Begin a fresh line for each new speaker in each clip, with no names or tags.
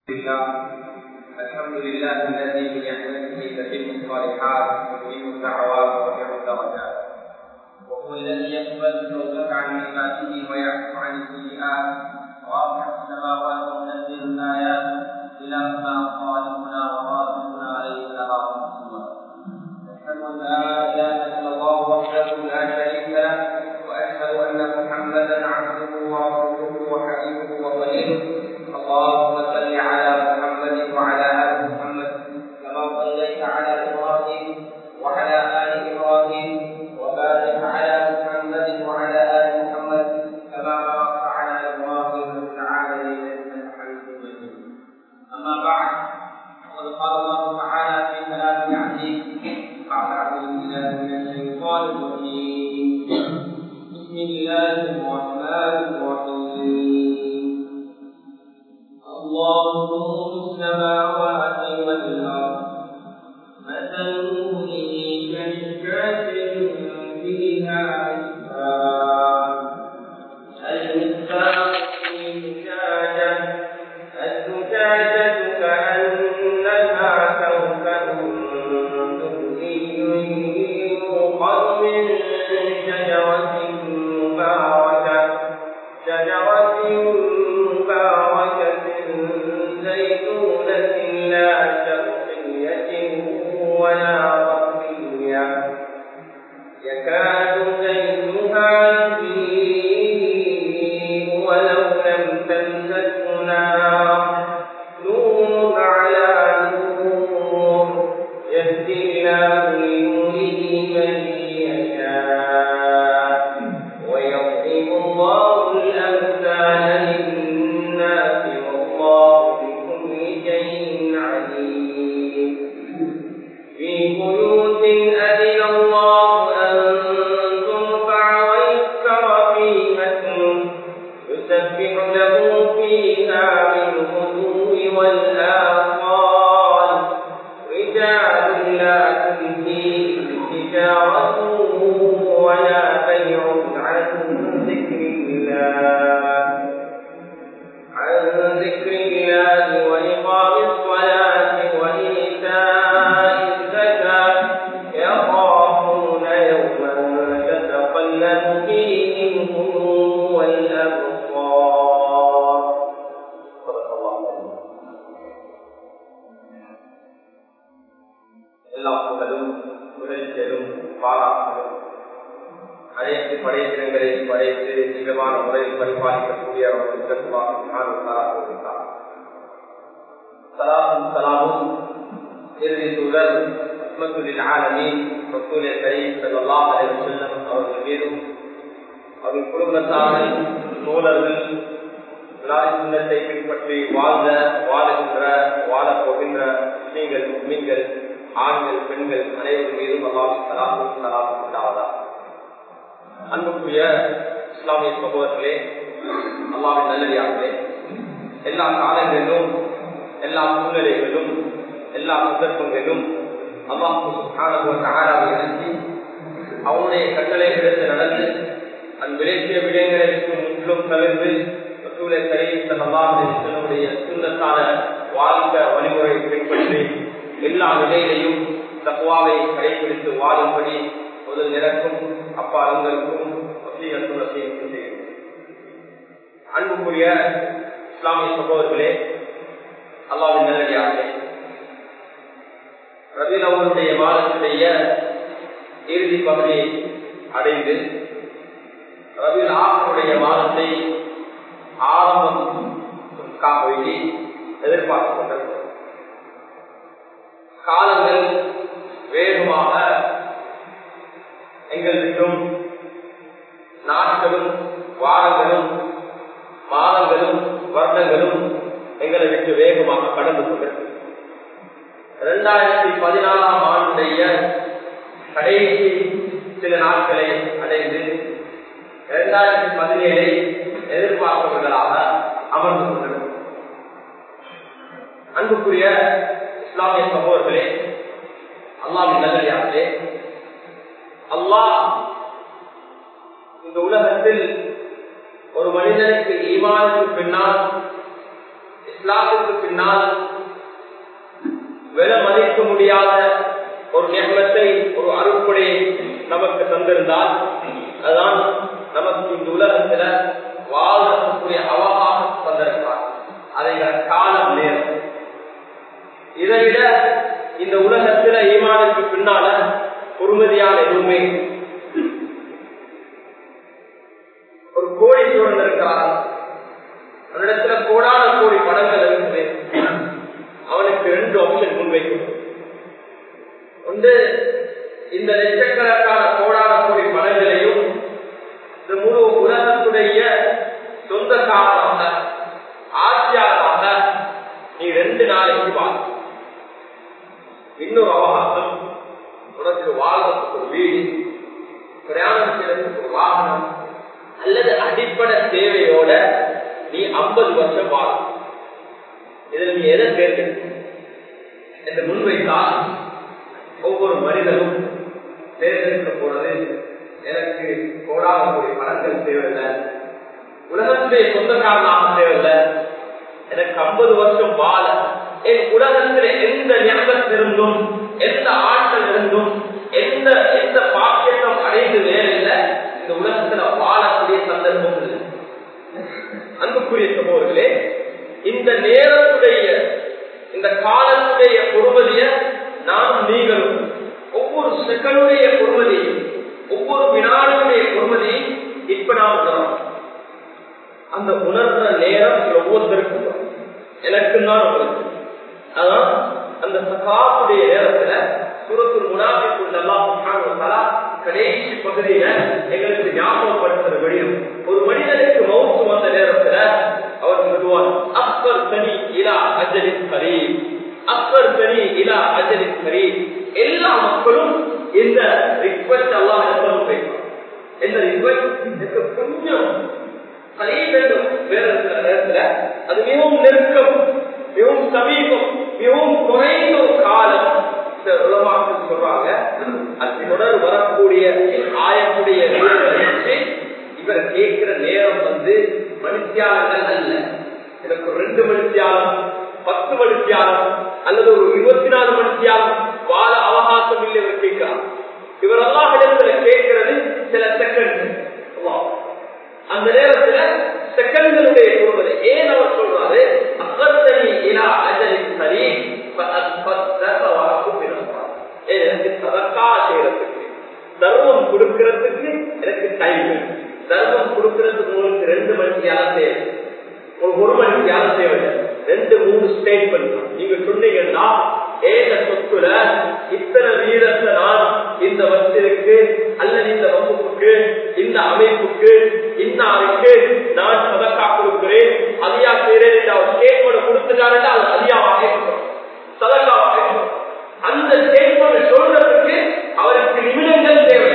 لله الحمد لله الذي بنعمته تتم الصالحات ويتم الدعوات ويرفع الدرجات وهو الذي يقبل التوبة عن عباده ويعفو عن السيئات رافع السماوات ومنزل الآيات إلهنا خالقنا ورازقنا ليس له سوى أشهد أن لا إله إلا الله وحده لا شريك له وأشهد أن محمدا عبده ورسوله وحبيبه وخليله اللهم صل على محمد وعلى ال محمد كما صليت على ابراهيم وعلى ال ابراهيم وبارك على محمد وعلى ال محمد كما باركت على ابراهيم في العالمين انك حميد مجيد اما بعد فقد قال الله تعالى في كلامه العزيز بعد اعوذ بالله من الشيطان الرجيم بسم الله الرحمن الرحيم الله نور السماوات والأرض مثل نوره كمشكاة فيها مصباح المصباح في زجاجة الزجاجة كأنها كوكب دري يوقد من شجرة مباركة شجرة مباركة زيتونة لا شرقية ولا غربية يكاد زيتها يضيء ولو لم تمسسه نار نور على نور يهدي الله لنوره من يشاء ويضرب الله الأمثال للناس والله بكل شيء عليم في بيوت أذن الله أن ترفع ويذكر فيها اسمه يسبح له فيها بالغدو والآصال رجال لا تلهيهم تجارة ولا بيع عن ذكر الله عن ذكر الله وإقام الصلاة وإيتاء الزكاة يخافون يوما تتقلب فيه القلوب والأبصار صدق الله العظيم எல்லா புகழும் புகழ்ச்சியும் பாராட்டுகளும் அனைத்து படைப்பினங்களை படைத்து நிஜமான முறையில் பரிபாலிக்கக்கூடிய சலாமும் சலாமும் இறுதி சூழல் ரஹ்மத்துலில் ஆலமீன் ரசூலே கரீம் ஸல்லல்லாஹு அலைஹி வஸல்லம் அவர்கள் மீதும் அவர்கள் குடும்பத்தார்கள் தோழர்கள் விலாய் சுண்ணத்தை பின்பற்றி வாழ்ந்த வாழுகின்ற வாழப் போகின்ற முஸ்லீம்கள் முஸ்லீம்கள் ஆண்கள் பெண்கள் அனைவரும் மீதும் அல்லாஹ் சலாமும் சலாமும் உண்டாவதா அன்புக்குரிய இஸ்லாமிய சகோதரர்களே அல்லாவின் நல்லடியார்களே எல்லா காலங்களிலும் எல்லா சூழ்நிலைகளிலும் எல்லா சந்தர்ப்பங்களிலும் அல்லாஹாவை இறங்கி அவனுடைய கட்டளை எடுத்து நடந்து அந்த விளைக்கிய விடயங்களை முற்றிலும் தவிர்த்து ரசூலை கரீம் அல்லாஹுடைய சுண்ணத்தான வாழ்க்கை வழிமுறை பின்பற்றி எல்லா நிலையிலையும் தக்குவாவை கடைபிடித்து வாழும்படி முதல் நிறக்கும் அப்பாலங்களுக்கும் அன்புக்குரிய இஸ்லாமிய சகோதரர்களே அல்லாவின் நல்லடியார்களே ரபீல் அவருடைய மாதத்துடைய இறுதி பகுதியை அடைந்து ரபீல் ஆகனுடைய மாதத்தை ஆரம்பம் வேண்டி எதிர்பார்த்துக் கொண்டிருக்கிறோம் காலங்கள் வேகமாக எங்கள் விட்டும் நாட்களும் வாரங்களும் மாதங்களும் வருடங்களும் எங்களை விட்டு வேகமாக கடந்து கொண்டிருக்கு இரண்டாயிரத்தி பதினாலாம் ஆண்டுடைய கடைசி சில நாட்களை அடைந்து இரண்டாயிரத்தி பதினேழை எதிர்பார்ப்பவர்களாக அமர்ந்து கொண்டிருக்கும் அன்புக்குரிய இஸ்லாமிய சகோதரர்களே அல்லாவின் நல்லே அல்லாஹ் இந்த உலகத்தில் ஒரு மனிதனுக்கு ஈமானுக்கு பின்னால் இஸ்லாத்துக்கு பின்னால் வில மதிக்க முடியாத ஒரு நியமத்தை ஒரு அறுப்படையை நமக்கு தந்திருந்தால் அதுதான் நமக்கு இந்த உலகத்துல வாழ்றதுக்குரிய அவகாசம் தந்திருக்கிறார் அதை காலம் நேரம் இதை விட இந்த உலகத்துல ஈமானுக்கு பின்னால பொறுமதியான எதுவுமே ஒரு கோடி சூழல் இருக்கிறார் அந்த இடத்துல கோடான கோடி படங்கள் இருக்குது அவனுக்கு ரெண்டு ஆப்ஷன் முன்வைக்கும் ஒன்று இந்த லட்சக்கணக்கான கோடான கோடி படங்களையும் இந்த முழு உலகத்துடைய சொந்தக்காரமாக ஆட்சியாளராக நீ ரெண்டு நாளைக்கு வாழ் இன்னொரு அவகாசம் உனக்கு வாழ்றதுக்கு ஒரு வீடு பிரயாணம் செய்யறதுக்கு ஒரு வாகனம் அல்லது அடிப்படை தேவையோட நீ ஐம்பது வருஷம் வாழ இதுல நீ எதை தேர்ந்தெடுக்க என்று முன்வைத்தால் ஒவ்வொரு மனிதனும் தேர்ந்தெடுக்க போறது எனக்கு கோடாகக்கூடிய பணங்கள் தேவையில்லை உலகத்துடைய சொந்தக்காரனாக தேவையில்லை எனக்கு ஐம்பது வருஷம் வாழ என் உலகத்தில் எந்த ஞாபகத்திலிருந்தும் எந்த ஆற்றல் இருந்தும் எந்த எந்த பாக்கியத்தம் அடைந்து வேலையில இந்த உலகத்துல வாழக்கூடிய சந்தர்ப்பம் இல்லை அன்புக்குரிய சகோதரர்களே இந்த நேரத்துடைய இந்த காலத்துடைய பொறுமதிய நாம் நீங்களும் ஒவ்வொரு செகனுடைய பொறுமதியும் ஒவ்வொரு வினாடியுடைய பொறுமதியும் இப்ப நாம் உணரும் அந்த உணர்ந்த நேரம் ஒவ்வொருத்தருக்கும் எனக்கு தான் உங்களுக்கு அதான் அந்த சகாவுடைய நேரத்துல சுரத்து முனாபிக்குள்ளெல்லாம் கடைசி பகுதியில எங்களுக்கு ஞாபகப்படுத்துற விடியும் ஒரு மனிதனுக்கு மவுத்து வந்த நேரத்துல அவர் சொல்லுவார் அப்பர் தனி இலா அஜலின் கரீ அப்பர் தனி இலா அஜலின் கரீ எல்லா மக்களும் இந்த ரிக்வெஸ்ட் எல்லாம் எடுத்து வைப்பார் இந்த ரிக்வெஸ்ட் எனக்கு கொஞ்சம் கலைய வேண்டும் வேற இருக்கிற நேரத்துல அது மிகவும் நெருக்கம் மிகவும் சமீபம் மிகவும் குறைந்த ஒரு காலம் இந்த உலமாக்கள் சொல்றாங்க அதனுடன் வரக்கூடிய ஆயக்கூடிய வச்சு இவர் கேட்கிற நேரம் வந்து மனுஷியாளர்கள் அல்ல எனக்கு ஒரு ரெண்டு மனுஷியாலம் பத்து மனுஷியாலம் அல்லது ஒரு இருபத்தி நாலு மனுஷியாலம் வாழ அவகாசம் இல்லை இவர் கேட்கிறார் இவர் எல்லாம் இடத்துல கேட்கிறது சில செகண்ட் அந்த நேரத்துல செகண்ட்களுடைய சொல்வது ஏன் அவர் சொல்றாரு அகத்தனி இலா அஜலின் சரி எனக்கு சதக்கா செய்யறதுக்கு தர்மம் கொடுக்கறதுக்கு எனக்கு டைம் தர்மம் கொடுக்கறதுக்கு உங்களுக்கு ரெண்டு மணிக்கு யாரும் தேவை ஒரு மணிக்கு யாரும் தேவை ரெண்டு மூணு ஸ்டேட்மெண்ட் நீங்க சொன்னீங்கன்னா ஏக சொத்துல இத்தனை வீரத்தை நான் இந்த வசதிக்கு அல்லது இந்த வகுப்புக்கு இந்த அமைப்புக்கு இன்னாருக்கு நான் சதக்கா கொடுக்கிறேன் அதியா செய்யறேன் என்று அவர் ஸ்டேட்மெண்ட் கொடுத்துட்டாருன்னா அது அதியாவாக இருக்கணும் சதக்காவாக இருக்கணும் அந்த ஸ்டேட்மெண்ட் சொல்றதுக்கு அவருக்கு நிமிடங்கள் தேவை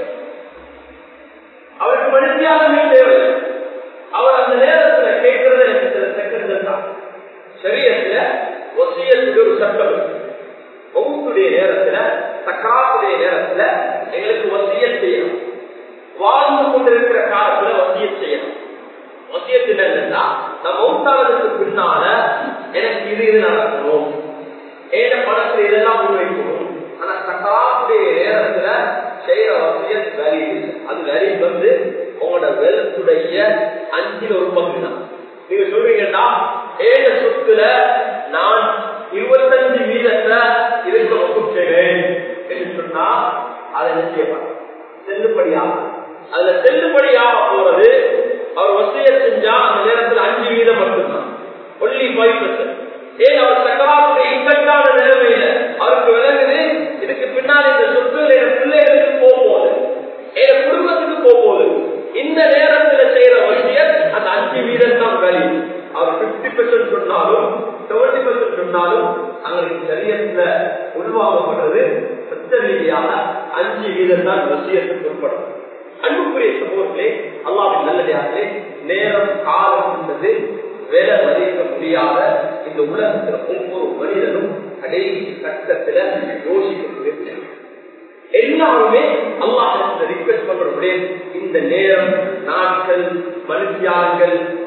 அவருக்கு மனுஷியாகவே தேவை அவர் அந்த நேரத்துல கேட்கறது எனக்கு சில செகண்ட்கள் தான் சரியத்துல ஒசியத்துக்கு ஒரு சட்டம் இருக்கு ஒவ்வொருடைய நேரத்துல சக்கராத்துடைய நேரத்துல எங்களுக்கு வசிய செய்யணும் வாழ்ந்து கொண்டிருக்கிற காலத்துல வசிய செய்யணும் வசியத்தில் என்னன்னா நம்ம மௌத்தாவதுக்கு பின்னால எனக்கு இது இது நடக்கணும் ஏன பணத்துல இதெல்லாம் முன்வைக்கணும் ஆனா சக்கராத்துடைய நேரத்துல செய்யற வசிய வரி அது வரி வந்து உங்களோட வெல்த்துடைய அஞ்சில் ஒரு பங்கு தான் நீங்க சொல்றீங்கன்னா ஏழு சொத்துல நான் இருபத்தஞ்சு வீதத்தை இருக்க வகுப்பு செய்வேன் என்று சொன்னா அதை என்ன செய்யப்படும் செல்லுபடியாக அதுல செல்லுபடியாக போறது அவர் வசதியை செஞ்சா அந்த நேரத்தில் அஞ்சு வீதம் மட்டும்தான் ஒன்லி ஃபைவ் பர்சன்ட் ஏன் அவர் சக்கராவுடைய இக்கட்டான நிலைமையில அவருக்கு விளங்குது இதுக்கு பின்னால் இந்த சொத்துகள் என் பிள்ளைகளுக்கு போகும்போது என் குடும்பத்துக்கு போகும்போது இந்த நேரத்துல செய்யற வசியர் அந்த அஞ்சு வீதம் தான் வேல்யூ அவர் பிப்டி பெர்சன்ட் சொன்னாலும் செவன்டி பெர்சன்ட் சொன்னாலும் அவங்களுக்கு சரியத்துல உருவாக்கப்படுறது சத்த ரீதியாக அஞ்சு வீதம் தான் வசியத்துக்கு உட்படும் அன்புக்குரிய சமூகத்திலே அல்லாவின் நல்லதாகவே நேரம் காலம் என்பது வேலை மதிக்க முடியாத இந்த உலகத்துல ஒவ்வொரு மனிதனும் கடைசி கட்டத்துல யோசிக்கக்கூடிய எல்லாருமே அல்லாஹ் ரிக்வெஸ்ட் பண்றவர்களே இந்த நேரம் நாட்கள் மனுஷியார்கள்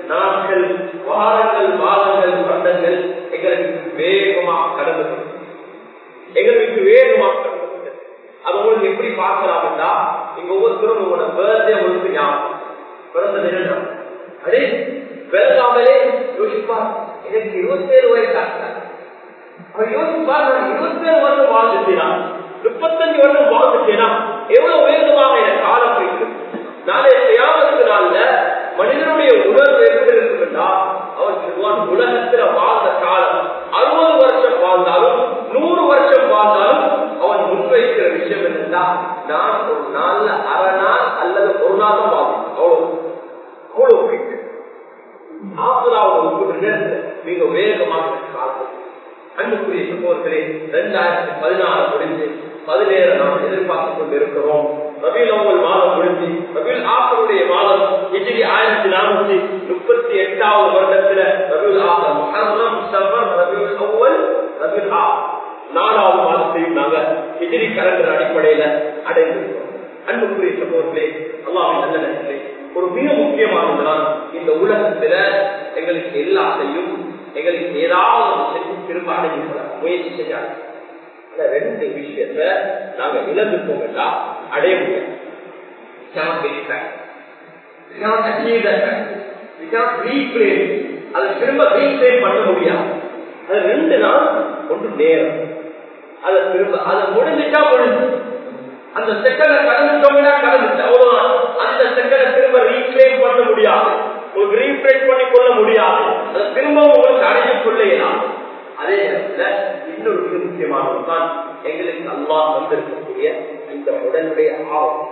நாட்கள் வாரங்கள் மாதங்கள் வருடங்கள் எங்களுக்கு வேகமாக கடந்து போகுது. எங்களுக்கு வேகமாக கடந்து போகுது. அது உங்களுக்கு எப்படி பார்க்கலாம்னா நீங்க ஒவ்வொருத்தரும் உங்களோட பேர்தே உங்களுக்கு ஞாபகம் பிறந்தது என்ன அதே பிறந்தாமலே யோசிப்பார் எனக்கு இருபத்தி ஏழு வயசு ஆகிறார் அவர் யோசிப்பார் நான் இருபத்தி ஏழு வருடம் வாழ்ந்துட்டேனா முப்பத்தஞ்சு வருடம் வாழ்ந்துட்டேனா எவ்வளவு வேகமாக என் காலம் போயிட்டு நாளை தியாகத்து நாள்ல மனிதனுடைய உணர்வு எப்படி இருக்குன்னா அவன் சொல்லுவான் உலகத்துல வாழ்ந்த காலம் அறுபது வருஷம் வாழ்ந்தாலும் நூறு வருஷம் வாழ்ந்தாலும் அவன் முன்வைக்கிற விஷயம் என்னன்னா நான் ஒரு நாள்ல அரை நாள் அல்லது ஒரு நாள் தான் வாழ்ந்தேன் அவ்வளவு அவ்வளவு போயிட்டு ஆசிராவோட ஒப்புட்டு மிக வேகமாக காலம் அன்புக்குரிய சகோதரர்களே இரண்டாயிரத்தி பதினாறு முடிஞ்சு பதினேழு நாம் எதிர்பார்த்துக் கொண்டிருக்கிறோம் ரபீல் அவ்வல் மாதம் முடிஞ்சு ரபீல் ஆசருடைய மாதம் இஜிரி ஆயிரத்தி நானூத்தி முப்பத்தி எட்டாவது வருடத்துல ரபீல் ஆசர் மஹரம் சஃபர் ரபீல் அவ்வல் ரபீல் ஆ நாலாவது மாதத்தையும் நாங்க இஜிரி கலண்டர் அடிப்படையில அடைந்திருக்கிறோம் அன்புக்குரிய சகோதரர்களே அல்லாவின் நல்ல நிலை ஒரு மிக முக்கியமானதுதான் இந்த உலகத்துல எங்களுக்கு எல்லாத்தையும் எங்களுக்கு ஏதாவது செஞ்சு திரும்ப அடைஞ்சு முயற்சி செய்யாது அந்த ரெண்டு விஷயத்த நாங்க இழந்துட்டோம் என்றா அடைய முடியாது அதை திரும்ப ரீக்ளைம் பண்ண முடியாது அது ரெண்டு நாள் ஒன்று நேரம் அதை திரும்ப அதை முடிஞ்சிட்டா முடிஞ்சு அந்த செகண்டை கடந்துட்டோம்னா கடந்துச்சு அவ்வளவுதான் அந்த செகண்டை திரும்ப ரீக்ளைம் பண்ண முடியாது உங்களுக்கு ரீப்ளேஸ் பண்ணி கொள்ள முடியாது அதை திரும்பவும் உங்களுக்கு அடைஞ்சு கொள்ளையலாம் அதே நேரத்துல இன்னொரு மிக முக்கியமானதுதான் எங்களுக்கு அல்லா வந்திருக்கக்கூடிய இந்த உடனுடைய ஆரோக்கியம்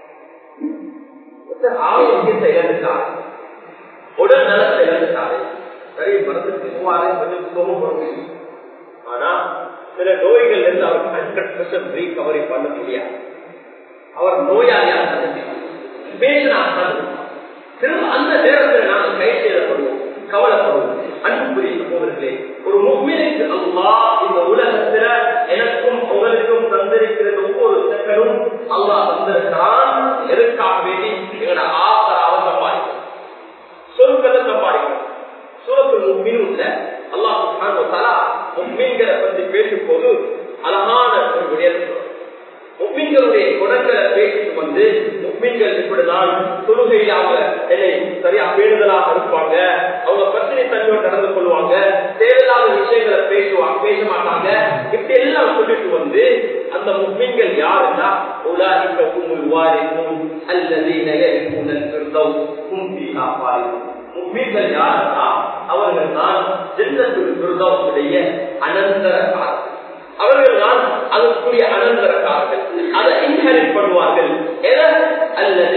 ஆரோக்கியத்தை இழந்துட்டாரு உடல் நலத்தை இழந்துட்டாரு நிறைய மருந்து போவாரு கொஞ்சம் சுகமும் ஆனா சில நோய்கள் இருந்து அவர் ஹண்ட்ரட் பெர்சன்ட் ரீகவரி பண்ண முடியாது அவர் நோயாளியாக பேசினார் திரும்ப அந்த நேரத்தில் நாங்கள் கை செய்யப்படுவோம் கவலைப்படுவோம் அன்புக்குரிய சகோதரர்களே ஒரு மும்மினுக்கு அல்லா இந்த உலகத்துல எனக்கும் உங்களுக்கும் தந்திருக்கிறது ஒவ்வொரு செகனும் அல்லா தந்திருக்கிறான் எதற்காக வேண்டி எங்களோட ஆசராக சம்பாதிக்கும் சொற்களை சம்பாதிக்கும் சூரத்தில் மும்மின் அல்லாஹ் மும்மின்களை பற்றி பேசும் போது அழகான ஒரு விடயம் முக்மீன்களுடைய குணங்களை பேசிட்டு வந்து முக்மீன்கள் இப்படிதான் தொழுகையாக என்னை சரியா பேணுதலாக இருப்பாங்க அவங்க பிரச்சனை தன்மையோடு நடந்து கொள்வாங்க தேவையில்லாத விஷயங்களை பேசுவாங்க பேச மாட்டாங்க இப்படி எல்லாம் சொல்லிட்டு வந்து அந்த முக்மீன்கள் யாருன்னா உலாஹிக்க உம்முல் வாரிசும் அல்லது நயரிக்குனல் ஃபிர்தௌஸ் ஹும் ஃபீஹா ஃபாலிதுன் முக்மீன்கள் யாருன்னா அவர்கள் தான் ஜன்னத்துல் ஃபிர்தௌஸுடைய அனந்தரக்காரர்கள் அவர்கள் தான் அதற்குரிய அனந்தரக்காரர்கள் அதை இன்ஹெரிட் பண்ணுவார்கள் அல்லது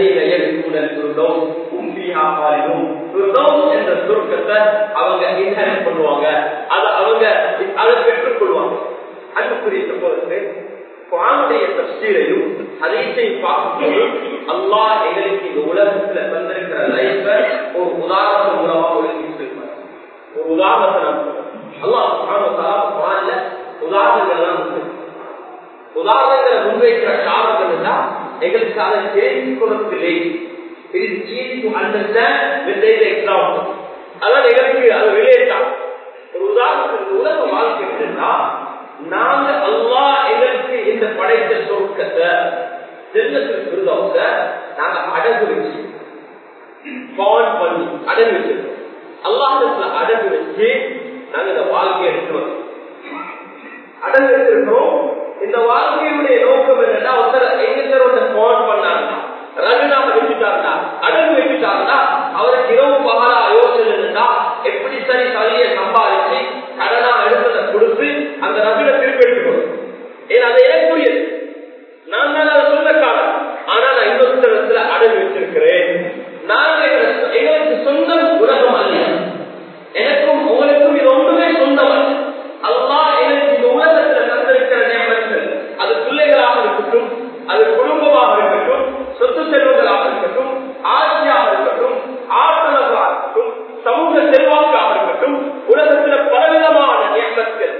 என்ற சுருக்கத்தை அவங்க இன்ஹெரிட் பண்ணுவாங்க அதை அவங்க அதை பெற்றுக் கொள்வாங்க அன்புக்குரிய சம்பவத்தை குரானுடைய தப்சீரையும் அதைத்தையும் பார்க்கும்போது அல்லாஹ் எங்களுக்கு இந்த உலகத்துல வந்திருக்கிற லைஃப ஒரு உதாரணத்து மூலமா ஒழுங்கி ஒரு உதாரணத்தை நான் அல்லாஹ் குரான்ல உதாரணங்கள் தான் உதாரணங்களை முன்வைக்கிற காரணங்கள் தான் எங்களுக்கு அதை தெரிந்து கொள்ளவில்லை இது easy to understand with example அதான் எங்களுக்கு அது ரிலேட்டா ஒரு உதாரணத்துக்கு உலக வாழ்க்கை என்னன்னா நாங்க அல்லா எங்களுக்கு இந்த படைத்த சொர்க்கத்தை ஜென்மத்துக்கு விருதவங்க நாங்க அடகு வச்சு பான் பண்ணி அடகு வச்சிருக்கோம் அல்லாஹத்துல அடகு வச்சு நாங்க இந்த வாழ்க்கையை எடுக்கிறோம் அடகு வச்சிருக்கிறோம் இந்த வாழ்க்கையுடைய நோக்கம் என்னன்னா ஒருத்தர் எங்க போன் பண்ணாங்க ரகுநாம வச்சுட்டாருன்னா அடகு வச்சுட்டாருன்னா அவருக்கு இரவு பகலா யோசனை இருந்தா எப்படி சரி சரிய சம்பாதிச்சு கடனா எடுத்ததை கொடுத்து அந்த ரகுல திருப்பி எடுத்துக்கணும் ஏன்னா அது எனக்குரியது நான் தான் அதை சொந்தக்காரன் ஆனா நான் இன்னொருத்தரத்துல அடகு வச்சிருக்கிறேன் நாங்க எங்களுக்கு சொந்தம் உலகம் அல்ல எனக்கும் உங்களுக்கும் இது ஒன்றுமே சொந்தம் அல்ல அல்லா எனக்கு இந்த உலகத்துல தந்திருக்கிற நியமனங்கள் அது பிள்ளைகளாக இருக்கட்டும் அது குடும்பமாக இருக்கட்டும் சொத்து செல்வங்களாக இருக்கட்டும் ஆட்சியாக இருக்கட்டும் ஆற்றலாக இருக்கட்டும் சமூக செல்வாக்காக இருக்கட்டும் உலகத்துல பலவிதமான நியமனங்கள்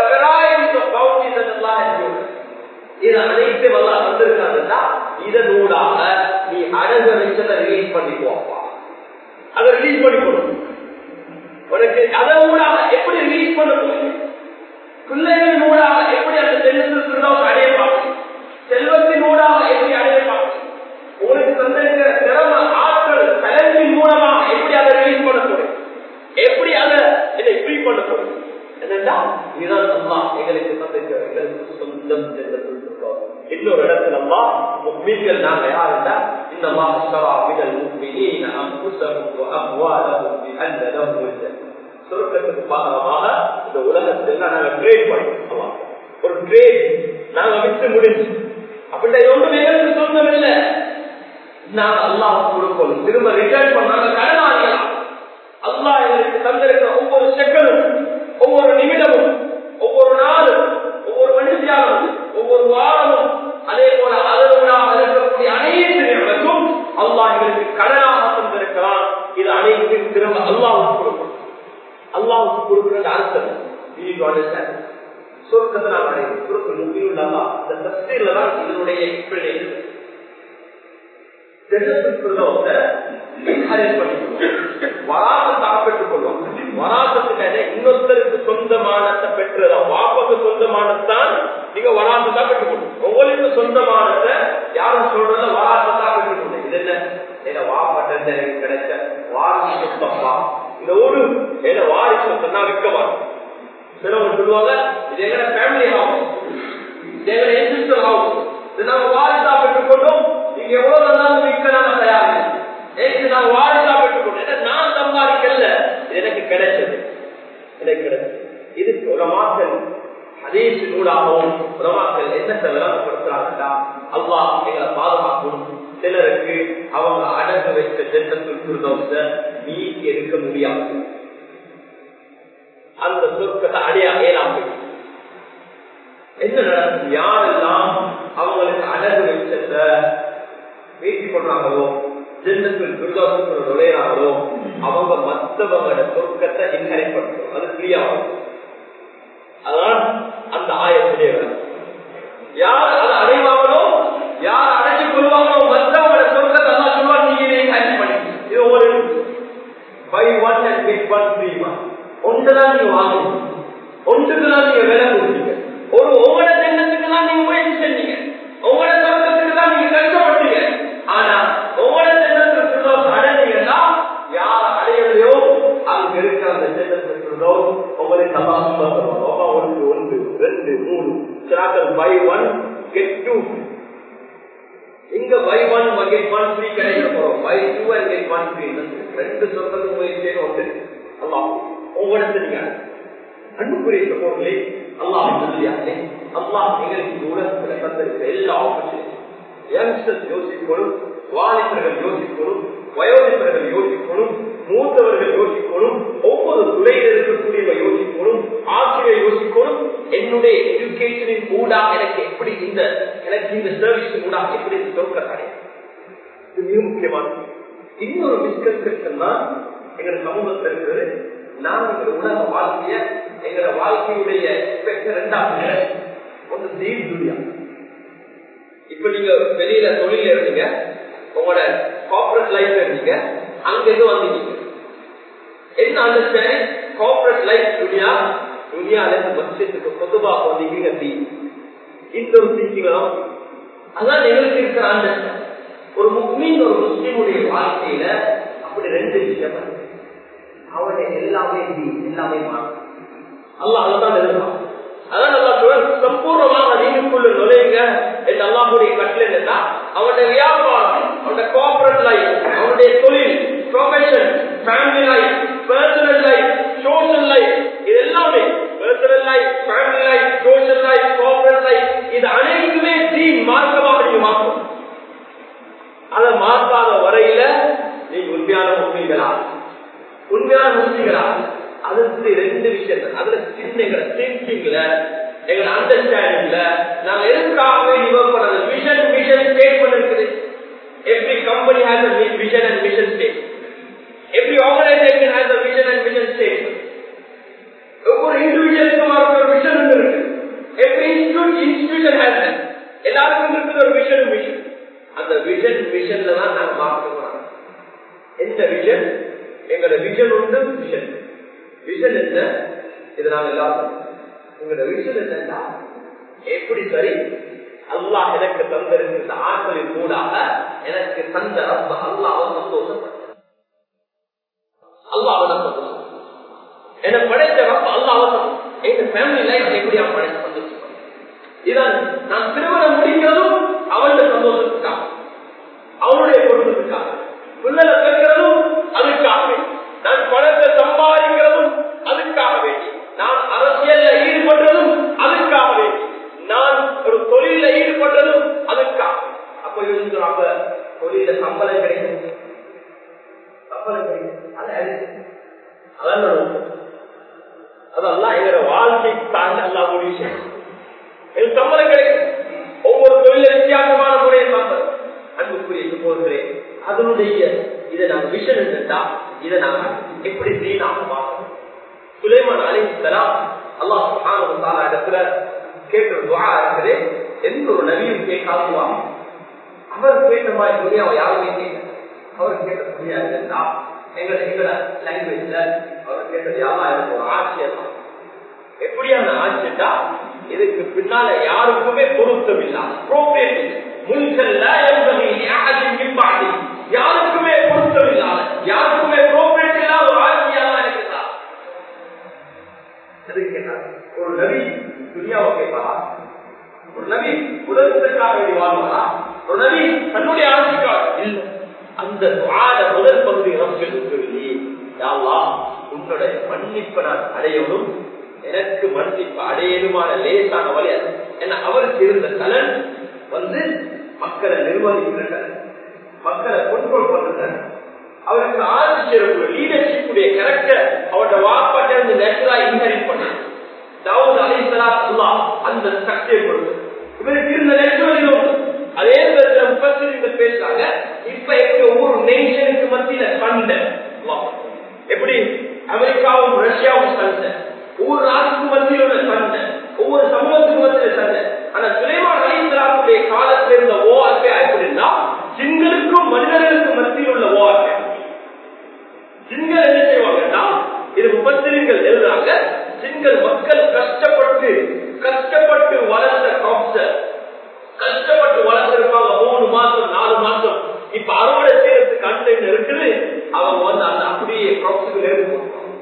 இது அனைத்து வல்லா வந்திருக்காங்கன்னா இதனூடாக நீ அழக வச்சதை ரிலீஸ் பண்ணிக்குவாப்பா அதை ரிலீஸ் பண்ணி கொடுக்கும் உனக்கு அதை ஊடாக எப்படி ரிலீஸ் பண்ண போகுது பிள்ளைகள் ஊடாக எப்படி அந்த செல்வத்தில் அடைய பார்க்கும் செல்வத்தின் ஊடாக எப்படி அடைய பார்க்கும் உங்களுக்கு தந்திருக்கிற திறம ஆற்றல் கலந்தின் மூலமாக எப்படி அதை ரிலீஸ் பண்ண போகுது எப்படி அதை என்னை ஃப்ரீ பண்ண போகுது என்னன்னா இதுதான் அம்மா எங்களுக்கு தந்திருக்கிற எங்களுக்கு சொந்தம் செல்வத்தில் இன்னொரு இடத்துல அம்மா முக்மீன்கள் நாங்க யாருன்னா இந்த மாசரா மிகல் முக்மினீன அம்புசகும் அம்வாலகும் பிஅன்ன லஹுல் ஜன்னah சொர்க்கத்துக்கு பாகமாக இந்த உலகத்தில் நாங்க ட்ரேட் பண்ணிக்கலாம் ஒரு ட்ரேட் நாங்க விட்டு முடிஞ்சு அப்படின்னா இது ஒன்றும் எங்களுக்கு சொந்தம் இல்லை நாங்க அல்லாஹ் கொடுக்கணும் திரும்ப ரிட்டர்ன் பண்ணாங்க கடனாளிகளா அல்லாஹ் எங்களுக்கு தந்திருக்கிற ஒவ்வொரு செகண்டும் ஒவ்வொரு நிமிடமும் ஒவ்வொரு நாளும் ஒவ்வொரு மனுஷியாலும் ஒவ்வொரு வாரமும் அதே போல அதனூடாக இருக்கக்கூடிய அனைத்து நிமிடத்தும் அல்லாஹ் எங்களுக்கு கடனாக தந்திருக்கிறான் இது அனைத்தையும் திரும்ப அல்லாஹ் கொடுக்கணும் அல்லாவுக்கு கொடுக்கிறது அர்த்தம் சொர்க்கத்தை நாம் அடையும் சொர்க்க முக்கியம் அல்லா இந்த தஸ்தீர்ல தான் இதனுடைய எக்ஸ்பிளேஷன் இன்னொருத்தருக்கு சொந்தமானத்தை பெற்றதான் வாப்பக்கு சொந்தமானதான் நீங்க வராசத்தா பெற்றுக்கணும் உங்களுக்கு சொந்தமானதை யாரும் சொல்றத வராசத்தா பெற்றுக்கணும் இது என்ன என்ன வாப்பட்ட எனக்கு கிடைச்ச வாரிசு சொத்தப்பா இந்த ஊரு என்ன வாரிசு சொன்னா விற்க மாட்டோம் சிலவங்க சொல்லுவாங்க இது எங்க ஃபேமிலி ஹவுஸ் இது எங்க இன்ஸ்டியூஷன் ஹவுஸ் இது நாங்க வாரிசா பெற்றுக்கொண்டோம் நீங்க எவ்வளவு இருந்தாலும் விற்க நாம தயார் ஏன் நான் வாரிசா பெற்றுக்கொண்டோம் ஏன்னா நான் சம்பாதிக்கல இது எனக்கு கிடைச்சது எனக்கு கிடைச்சது இது உலமாக்கள் அதேசு நூலாகவும் உலமாக்கள் என்னத்தை விளம்பரப்படுத்துறாங்கடா அல்லா எங்களை பாதுகாக்கணும் சிலருக்கு அவங்க அடகு வைத்த ஜென்மத்தில் இருந்தவங்க நீக்கி எடுக்க முடியாது அந்த சொற்கத்தை அடைய இயலாமை என்ன நடக்குது யாரெல்லாம் அவங்களுக்கு அடகு வச்சத வீட்டி கொள்றாங்களோ ஜென்மத்தில் துர்தோஷத்தில் நுழையிறாங்களோ அவங்க மற்றவங்களோட சொர்க்கத்தை இன்ஹெரிட் பண்ணுறோம் அது கிளியாகும் அதான் அந்த ஆயத்திலே யார் அதை அடைவாங்களோ யார் அடைஞ்சு கொள்வாங்களோ மற்றவங்களோட சொர்க்கத்தை எல்லாம் சொல்லுவாங்க நீங்க இன்ஹெரிட் பண்ணி இது ஒரு buy one and get one three one ஒன்றுதான் நீங்க வாங்கணும் ஒன்றுக்கு தான் நீங்க விலை கொடுத்தீங்க ஒரு ஒவ்வொரு ஜென்மத்துக்கு தான் நீங்க முயற்சி செஞ்சீங்க ஒவ்வொரு சொர்க்கத்துக்கு தான் நீங்க கஷ்டப்பட்டீங்க ஆனா ஒவ்வொரு ஜென்மத்துக்கு அடைஞ்சீங்கன்னா யார் அடையலையோ அங்க இருக்கிற அந்த ஜென்மத்துக்கு ஒவ்வொரு சமாசம் ஒன்று ஒன்று ரெண்டு மூணு சிராக்கள் பை ஒன் கெட் டூ இங்க buy one get one three கிடைக்க போறோம் buy two and get one three ரெண்டு சொர்க்கத்துக்கு முயற்சி ஒன்று அல்லாஹ் ஒவ்வொரு நீங்க அன்புக்குரிய சகோதரர்களே அல்லாஹ் சொல்லியாங்க அல்லாஹ் எங்களுக்கு உலகத்தில் தந்திருக்கிற எல்லா ஆப்பர்ச்சுனிட்டி யங்ஸ்டர்ஸ் யோசிக்கணும் வாலிபர்கள் யோசிக்கணும் வயோதிபர்கள் யோசிக்கணும் மூத்தவர்கள் யோசிக்கணும் ஒவ்வொரு துறையில் இருக்கக்கூடிய யோசிக்கணும் ஆசிரியர் யோசிக்கணும் என்னுடைய எஜுகேஷனின் ஊடா எனக்கு எப்படி இந்த எனக்கு இந்த சர்வீஸ் ஊடா எப்படி இந்த சொற்க கிடையாது இது மிக முக்கியமானது இன்னொரு மிஸ்கன்செப்ஷன் தான் எங்க சமூகத்தில் இருக்கிறது நாம் எங்க உலக வாழ்க்கைய எங்க வாழ்க்கையுடைய ரெண்டாவது ஒன்று தீர் துரியா இப்ப நீங்க வெளியில தொழில இருந்தீங்க உங்களோட கார்பரேட் லைஃப்ல இருந்தீங்க அங்க இருந்து வந்தீங்க என்ன அண்டர்ஸ்டாண்டிங் கார்பரேட் லைஃப் துனியா துனியால இருந்து மத்தியத்துக்கு பொதுவா வந்தீங்க தீ இந்த ஒரு தீசிகளும் அதான் எங்களுக்கு இருக்கிற அண்டர்ஸ்டாண்ட் ஒரு முஸ்லீம் ஒரு முஸ்லீமுடைய வாழ்க்கையில அப்படி ரெண்டு விஷயம் அவனுடைய எல்லாமே தீ எல்லாமே மாறும் அல்ல அதான் எதிர்பார்க்கும் அதான் நல்லா சொல்றேன் சம்பூர்ணமாக நீங்களுக்குள்ள நுழையுங்க என்று அல்லாஹுடைய கட்டளை என்னன்னா அவனுடைய வியாபாரம் அவனுடைய கார்பரேட் லைஃப் அவனுடைய தொழில் profession family life personal life social life இது எல்லாமே personal life family life social life corporate life இது அனைத்துமே தீ மார்க்கமாக நீங்க மாற்றும் அதை மாற்றாத வரையில நீங்க உண்மையான உண்மைகளா உண்மையான உண்மைகளா அதுக்கு ரெண்டு விஷயம் அதுல சின்ன எங்க திங்கிங்ல எங்க அண்டர்ஸ்டாண்டிங்ல நாங்க எதுக்காக டிவெலப் பண்ணது விஷன் விஷன் ஸ்டேட்மெண்ட் இருக்குது every company has a vision and mission state every organisation has a vision and mission state ஒவ்வொரு இண்டிவிஜுவலுக்கும் ஒரு விஷன் இருக்கு எவ்ரி இன்ஸ்டியூட் இன்ஸ்டிடியூஷன் ஹேஸ் எல்லாருக்கும் இருக்குது ஒரு விஷன் மிஷன் அந்த விஷன் மிஷன்ல தான் நாங்க பார்க்க போறோம் எந்த விஷன் எங்களோட விஷன் உண்டு விஷன் விஷன் என்ன இது நாங்க எல்லாரும் எங்களோட விஷன் என்னன்னா எப்படி சரி அல்லாஹ் எனக்கு தந்திருக்கின்ற ஆற்றலின் கூடாக எனக்கு தந்த ரப்ப அல்லாஹ் சந்தோஷப்பட்ட அல்லாஹ் சந்தோஷம் என்ன படைத்த ரப்ப அல்லாஹ் எங்க ஃபேமிலி லைஃப் எப்படி அவன் படைத்த சந்தோஷம் இதான் நான் திருமணம் முடிக்கிறதும் அவனுடைய சந்தோஷத்துக்காக அவனுடைய பொருத்தத்துக்காக பிள்ளைகளை பெறுகிறதும் அதுக்காக நான் பணத்தை சம்பாதிக்கிறதும் அதுக்காக வேண்டி நான் அரசியல்ல ஈடுபடுறதும் அதுக்காக வேண்டி நான் ஒரு தொழில ஈடுபடுறதும் அதுக்காக அப்ப யோசிக்கிறாங்க தொழில சம்பளம் கிடைக்கும் சம்பளம் கிடைக்கும் அதான் அதெல்லாம் எங்களோட வாழ்க்கை தாண்டி எல்லாம் முடிவு செய்யும் எனக்கு சம்பளம் கிடைக்கும் ஒவ்வொரு தொழில வித்தியாசமான முறையை சம்பளம் அன்புக்குரிய போகிறேன் அதனுடைய இதை நாங்க விஷன் என்னட்டா இதை நாங்க எப்படி தீனாக பார்க்கணும் சுலைமான் அலிஸ்லாம் அல்லாஹ் இடத்துல கேட்ட துவா இருக்குது எந்த ஒரு நபியும் கேட்காதுவா அவர் கேட்ட மாதிரி துணியாவை யாருமே கேட்க அவர் கேட்ட துணியா இருந்தா எங்களை எங்கள லாங்குவேஜ்ல அவர் கேட்டது யாரா எனக்கு ஒரு ஆட்சியம் எப்படியான ஆட்சியா இதுக்கு பின்னால யாருக்குமே பொருத்தம் இல்ல அப்ரோபிரியேட் முன்கல்ல என்பதை பாடி யாருக்குமே பொருத்தம் இல்லாத யாருக்குமே அப்ரோபிரியேட் இல்லாத ஒரு ஆட்சியாக இருக்கிறார் ஒரு நபி துணியாவை கேட்பாரா ஒரு நபி உலகத்திற்காக வேண்டி வாழ்வாரா ஒரு நபி தன்னுடைய ஆட்சிக்காக இல்ல அந்த ஆட முதல் பகுதி சொல்லி யாவா உன்னுடைய மன்னிப்பை நான் அடையணும் எனக்கு மன்னிப்பு அடையணுமான லேசான வழி அது ஏன்னா அவருக்கு இருந்த கலன் வந்து மக்களை நிர்வகிக்கிற மக்களை கொண்ட்ரோல் பண்ற அவருக்கு ஆட்சியர் லீடர்ஷிப் கேரக்டர் அவரோட வாப்பாட்ட இருந்து நேச்சுரலா இன்ஹெரிட் பண்ண தாவூத் அலிசலா அல்லா அந்த சக்தியை கொடுத்து இவருக்கு இருந்த நேச்சுரல் அதே முப்பத்தி பேசுறாங்க இப்ப எப்படி ஒவ்வொரு நேஷனுக்கு மத்தியில சண்டை எப்படி அமெரிக்காவும் ரஷ்யாவும் சண்டை ஒவ்வொரு நாட்டுக்கு மத்தியில் உள்ள சண்டை ஒவ்வொரு சமூகத்துக்கு மத்தியில சண்டை ஆனா சுலைமான் அலிசலாத்துடைய காலத்தில் இருந்த ஓஆர்பே எப்படின்னா சிங்களுக்கும் மனிதர்களுக்கும் மத்தியில் உள்ள ஓஆர்பே சிங்கள் என்ன செய்வாங்கன்னா இது முப்பத்திரிகள் எழுதுறாங்க சிங்கள் மக்கள் கஷ்டப்பட்டு கஷ்டப்பட்டு வளர்ந்த காப்சர் கஷ்டப்பட்டு வளர்த்திருப்பாங்க மூணு மாசம் நாலு மாசம் இப்ப அறுவடை செய்யறதுக்கு கண்டெய்னர் இருக்குது அவங்க வந்து அந்த அப்படியே காப்ஸுக்குள்ள இருந்து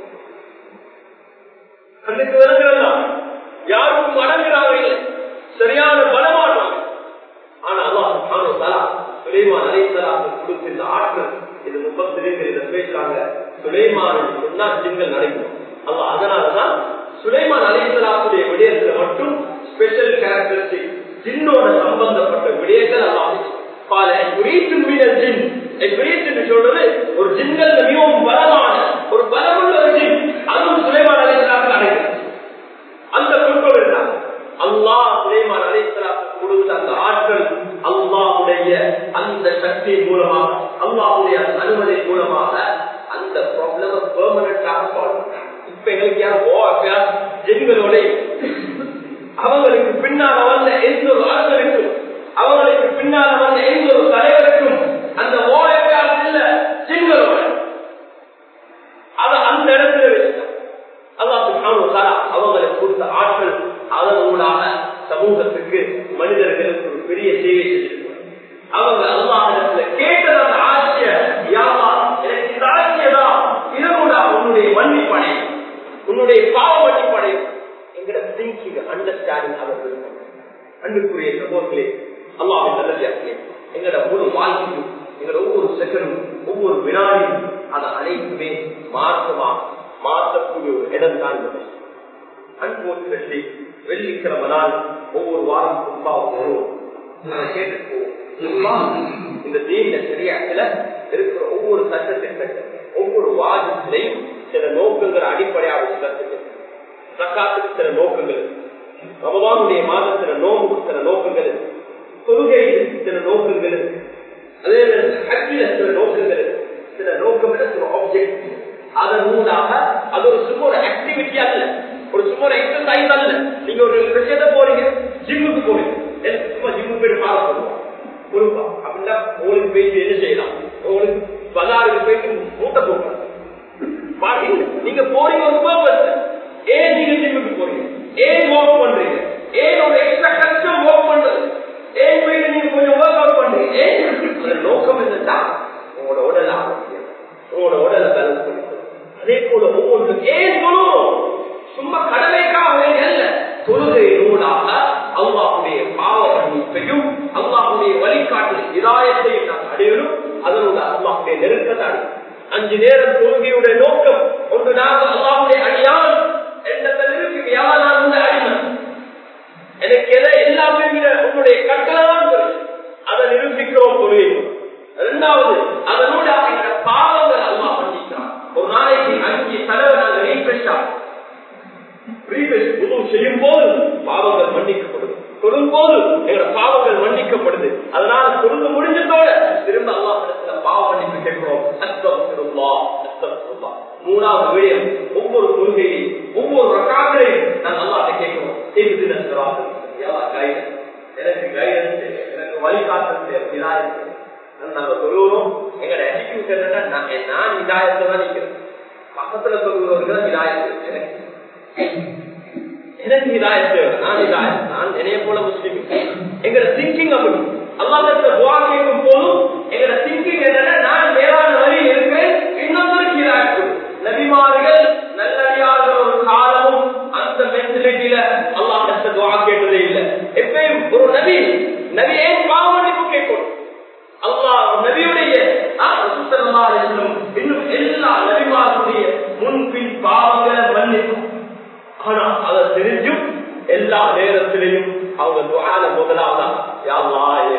கண்ணுக்கு வருகிறதா யாருக்கும் அடங்குறாங்க இல்லை சரியான பலமானவங்க ஆனா அல்லாஹ் சுலைமான் அலைசலாத்து கொடுத்திருந்த ஆற்றல் இது முப்பத்தி ரெண்டு இதை பேசுறாங்க சுலைமான் சொன்னா சிங்கள் நடைபெறும் அல்ல அதனாலதான் சுலைமான் அலைசலாத்துடைய விடயத்துல மட்டும் ஸ்பெஷல் கேரக்டரிஸ்டிக் ஜின்னோட சம்பந்தப்பட்ட விடயங்கள் அல்லாஹ் பால குறித்து மீனல் ஜின் குறித்து சொல்றது ஒரு ஜின்கள் மிகவும் பலமான ஒரு பலமுள்ள ஒரு ஜின் அதுவும் சுலைமான் அலைசலாத்துக்கு அடைகிறது அந்த குறிக்கோள் இருந்தாங்க அல்லாஹ் சுலைமான் அலைசலாத்து கொடுத்த அந்த ஆற்றல் அல்லாஹுடைய அந்த சக்தியின் மூலமாக அல்லாஹுடைய அனுமதி மூலமாக அந்த ப்ராப்ளம் பெர்மனண்டாக சால்வ் இப்ப எங்களுக்கு யாரும் ஓ ஜென்களோட அவங்களுக்கு பின்னால வந்த எந்த ஒரு ஆற்றலுக்கும் அவங்களுக்கு பின்னால வந்த எந்த ஒரு தலைவருக்கும் அந்த ஓஎஃப்ஆர் இல்ல ஜென்களோட அதை அந்த இடத்துல வச்சுட்டான் அல்லாஹ் அவங்களுக்கு கொடுத்த ஆற்றல் அதன் ஊடாக சமூகத்துக்கு மனிதர்களுக்கு ஒரு பெரிய சேவை செஞ்சிருக்கிறார் அவங்க அல்லாஹிடத்துல கேட்டது அந்த ஆட்சிய யாவா எனக்கு இந்த ஆட்சியதான் இதனோட உன்னுடைய மன்னிப்படை உன்னுடைய பாவ மன்னிப்படை எங்கட திங்கிங் அண்டர்ஸ்டாண்டிங் அவர் அன்புக்குரிய சகோதரர்களே அல்லாஹ் நல்லது எங்கட முழு வாழ்க்கையும் எங்களோட ஒவ்வொரு செகண்டும் ஒவ்வொரு வினாடியும் அதை அனைத்துமே மாற்றமா மாற்றக்கூடிய ஒரு இடம் தான் அன்போட்டு வெள்ளிக்கிழமை நாள் ஒவ்வொரு வாரம் கும்பாவுக்கு வருவோம் இந்த தீன சரியாக்கல இருக்கிற ஒவ்வொரு சட்டத்திட்ட ஒவ்வொரு வாதத்திலையும் சில நோக்கங்கள் அடிப்படையாக வச்சு சக்காத்துக்கு சில நோக்கங்கள் ரமதானுடைய மாதத்துல நோம்புக்கு சில நோக்கங்கள் தொழுகையில் சில நோக்கங்கள் அதே ஹஜ்ஜில சில நோக்கங்கள் சில நோக்கம் சில ஆப்ஜெக்ட் அதன் ஊடாக அது ஒரு சும்மா ஒரு ஆக்டிவிட்டி அல்ல ஒரு சும்மா ஒரு எக்ஸசைஸ் அல்ல நீங்க ஒரு விஷயத்த போறீங்க ஜிம்முக்கு போறீங்க சும்மா ஜிம்முக்கு போயிட்டு பாட போடுவோம் கொடுப்பா அப்படின்னா உங்களுக்கு போயிட்டு என்ன செய்யலாம் உங்களுக்கு பஜாருக்கு போயிட்டு மூட்டை போடுறாங்க நீங்க போறீங்க ஒரு பர்பஸ் ஏன் நீங்க ஜிம்முக்கு போறீங்க ஏன் ஒர்க் பண்றீங்க ஏன் ஒரு எக்ஸ்ட்ரா கஷ்டம் ஒர்க் பண்றது ஏன் போயிட்டு நீங்க கொஞ்சம் ஒர்க் அவுட் பண்றீங்க ஏன் அந்த நோக்கம் என்னதான் உங்களோட உடல் ஆரோக்கியம் உங்களோட உடலை பேலன்ஸ் பண்ணிக்கணும் அதே போல ஒவ்வொன்றும் ஏன் தொழுவோம் சும்மா கடமைக்காக வேண்டிய அல்ல தொழுகை நூலாக அல்லாஹுடைய பாவ மன்னிப்பையும் அல்லாஹுடைய வழிகாட்டு இதாயத்தையும் நாம் அடையணும் அதனோட அல்லாஹுடைய நெருக்கத்தை அடையும் அஞ்சு நேரம் தொழுகையுடைய நோக்கம் ஒன்று நாங்கள் அல்லாஹுடைய அடியான் என்றதை நிரூபிக்க யாரா நான் உள்ள அடிமை எனக்கு எதை எல்லாமே விட உன்னுடைய கட்டளை தான் தெரியும் அதை நிரூபிக்கிறோம் தொழுகை இரண்டாவது அதனோட எங்க பாவங்கள் அல்லா பண்ணிக்கிறான் ஒரு நாளைக்கு அஞ்சு தடவை நாங்கள் ரீஃப்ரெஷ் செய்யும் போது பாவங்கள் மன்னிக்கப்படும் தொழும் போது எங்களோட பாவங்கள் மன்னிக்கப்படுது அதனால தொழுந்து முடிஞ்சதோட திரும்ப அல்லா இடத்துல பாவ மன்னிப்பு கேட்கிறோம் அஸ்தம் திரும்பா அஸ்தம் திரும்பா மூணாவது விடயம் ஒவ்வொரு கொள்கையை ஒவ்வொரு ரக்காக்களையும் நான் அல்லாட்ட கேட்கிறோம் செய்து தினசுறாங்க கைடன்ஸ் எனக்கு கைடன்ஸ் எனக்கு வழிகாட்டல் தேவை நாங்க சொல்லுவோம் எங்களோட அட்டிடியூட் என்னன்னா நான் இதாயத்தை தான் நிற்கிறேன் பக்கத்துல சொல்லுறவர்கள் இதாயத்து எனக்கு எனக்கு இதாயத்து நான் இதாயத் நான் என்னைய போல முஸ்லீம் எங்களோட திங்கிங் அப்படி அல்லாத துவா கேட்கும் போதும் எங்களோட திங்கிங் என்னன்னா நான் மேலான வழியில் இருக்கிறேன் இன்னொருத்தருக்கு இதாயத்து நபிமார்கள் நல்லடியார்கள் ஒரு காலமும் அந்த மென்டாலிட்டியில அல்லாஹ் துவா கேட்டதே இல்லை எப்பயும் ஒரு நபி நபி ஏன் பாவமன்னிப்பு கேட்கணும் அல்லாஹ் நபியுடைய இன்னும் எல்லா நபிமாருடைய முன்பின் பாவங்களை மன்னிக்கும் ஆனா அதை தெரிஞ்சும் எல்லா நேரத்திலையும் அவங்க துவால முதலாவதா யாவாயே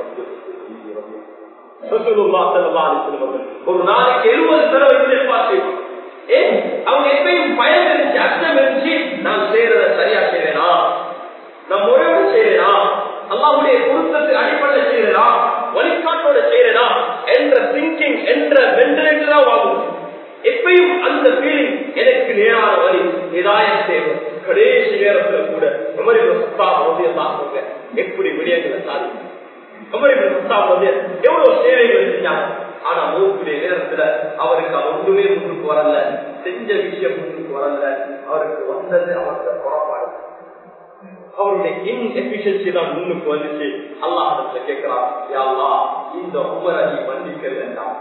ஒரு நாளைக்கு எழுபது தடவை எதிர்பார்த்து ஏன் அவங்க எப்பயும் பயம் இருந்துச்சு அச்சம் இருந்துச்சு நான் செய்யறத சரியா செய்யறேனா நான் முறையோட செய்யறேனா அல்லாவுடைய பொருத்தத்துக்கு அடிப்படை செய்யறேனா வழிகாட்டோட செய்யறேனா என்ற திங்கிங் என்ற மென்டலிட்டி தான் வாங்கும் எப்பயும் அந்த ஃபீலிங் எனக்கு நேரான வழி இதாயம் தேவை கடைசி நேரத்தில் கூட உமரி சத்தா அவங்க எப்படி விடயங்களை சாதிக்கும் உமரி சத்தா வந்து எவ்வளவு சேவைகள் செஞ்சாங்க ஆனா மூக்குடைய நேரத்துல அவருக்கு அவர் ஒன்றுமே முன்னுக்கு வரல செஞ்ச விஷயம் முன்னுக்கு வரல அவருக்கு வந்தது அவருடைய புறப்பாடு அவருடைய இன்எபிஷியன்சி தான் முன்னுக்கு வந்துச்சு அல்லாஹ் கேட்கிறான் யாவா இந்த உமரை நீ மன்னிக்க வேண்டாம்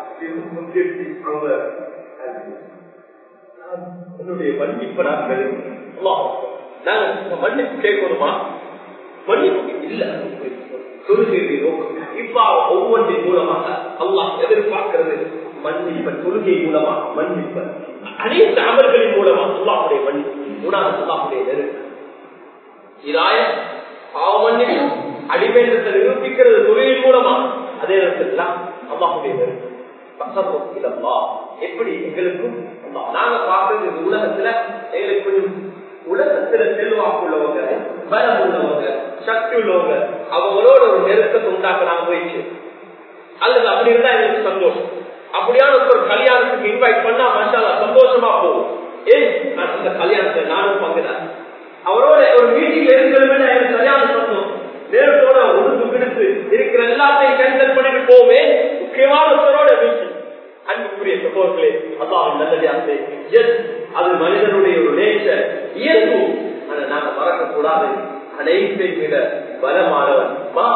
என்னுடைய மன்னிப்பு நான் நாங்க மன்னிப்பு கேட்கணுமா மன்னிப்பு இல்ல தொழுகையுடைய நோக்கம் இப்ப ஒவ்வொன்றின் மூலமாக அல்லாஹ் எதிர்பார்க்கிறது மன்னிப்ப தொழுகை மூலமாக மன்னிப்ப அனைத்து அமர்களின் மூலமாக அல்லாஹுடைய மன்னிப்பு மூணாவது அல்லாஹுடைய நெருக்கம் இதாய பாவ மன்னிப்பு அடிமையத்தை நிரூபிக்கிறது தொழிலின் மூலமா அதே நேரத்தில் அல்லாஹுடைய நெருக்கம் எப்படி எங்களுக்கும் நாங்க பார்க்கறது இந்த உலகத்துல எங்களுக்கு கொஞ்சம் உலகத்துல செல்வாக்கு உள்ளவங்க பலம் உள்ளவங்க சக்தி உள்ளவங்க அவங்களோட ஒரு நெருக்கத்தை உண்டாக்க நாங்க போயிடுச்சு அல்லது அப்படி இருந்தா எங்களுக்கு சந்தோஷம் அப்படியான ஒரு கல்யாணத்துக்கு இன்வைட் பண்ணா மனுஷால சந்தோஷமா போகும் ஏய் நான் அந்த கல்யாணத்தை நானும் பங்குறேன் அவரோட ஒரு மீட்டிங்ல இருக்கிறது எனக்கு சரியான சந்தோஷம் நேரத்தோட ஒழுங்கு பிடித்து இருக்கிற எல்லாத்தையும் கேன்சல் பண்ணிட்டு போவே முக்கியமான ஒருத்தரோட மீட்டிங் அன்புக்குரிய சகோதரர்களே அதான் நல்லதாக எஸ் அது மனிதனுடைய ஒரு நேச்சர் இயல்பு அதை நாங்க மறக்க கூடாது அனைத்தை விட பலமானவன்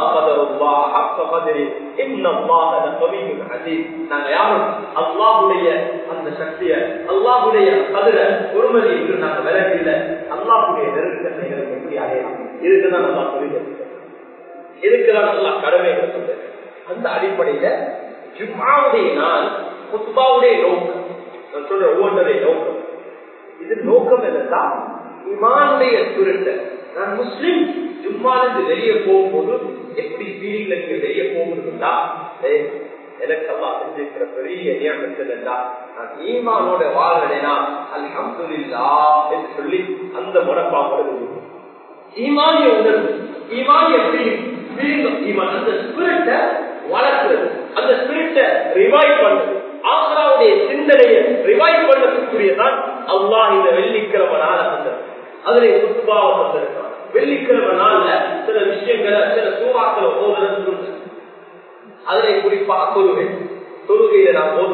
நாங்க யாரும் அல்லாஹுடைய அந்த சக்திய அல்லாஹுடைய கதிர பொறுமதி என்று நாங்க விளக்கல அல்லாஹுடைய நெருக்கத்தை எப்படி அடையலாம் இதுக்குதான் நல்லா சொல்லி இதுக்குதான் நல்லா கடமைகள் சொல்ல அந்த அடிப்படையில ஜும்மாவுடைய நாள் குத்துபாவுடைய நோக்கம் நான் சொல்ற ஒவ்வொன்றுடைய நோக்கம் இது நோக்கம் என்னன்னா இமானுடைய சுருட்ட நான் முஸ்லிம் ஜும்மாலிருந்து வெளியே போகும்போது எப்படி ஃபீலிங்ல நீங்க வெளியே போகணும்னா எனக்கு எல்லாம் செஞ்சிருக்கிற பெரிய நியமத்தில் நான் ஈமானோட வாழ்றேனா அல்ஹம்துலில்லா என்று சொல்லி அந்த மனப்பாவோட ஈமானிய உணர்வு ஈமானிய ஈமான் அந்த ஸ்பிரிட்டை வளர்க்கிறது அந்த ஸ்பிரிட்டை ரிவைவ் பண்றது ஆக்ராவுடைய சிந்தனையை ரிவைவ் பண்ணக்கூடியதான் அல்லாஹ் இந்த வெள்ளிக்கிழமை நாள வந்தது அதிலே சுத்துபாவ வந்திருக்கான் வெள்ளிக்கிழமை நாள்ல சில விஷயங்களை சில சூறாக்களை ஓதுறது அதிலே குறிப்பாக தொழுகை தொழுகையில நாம் ஓதுவோம்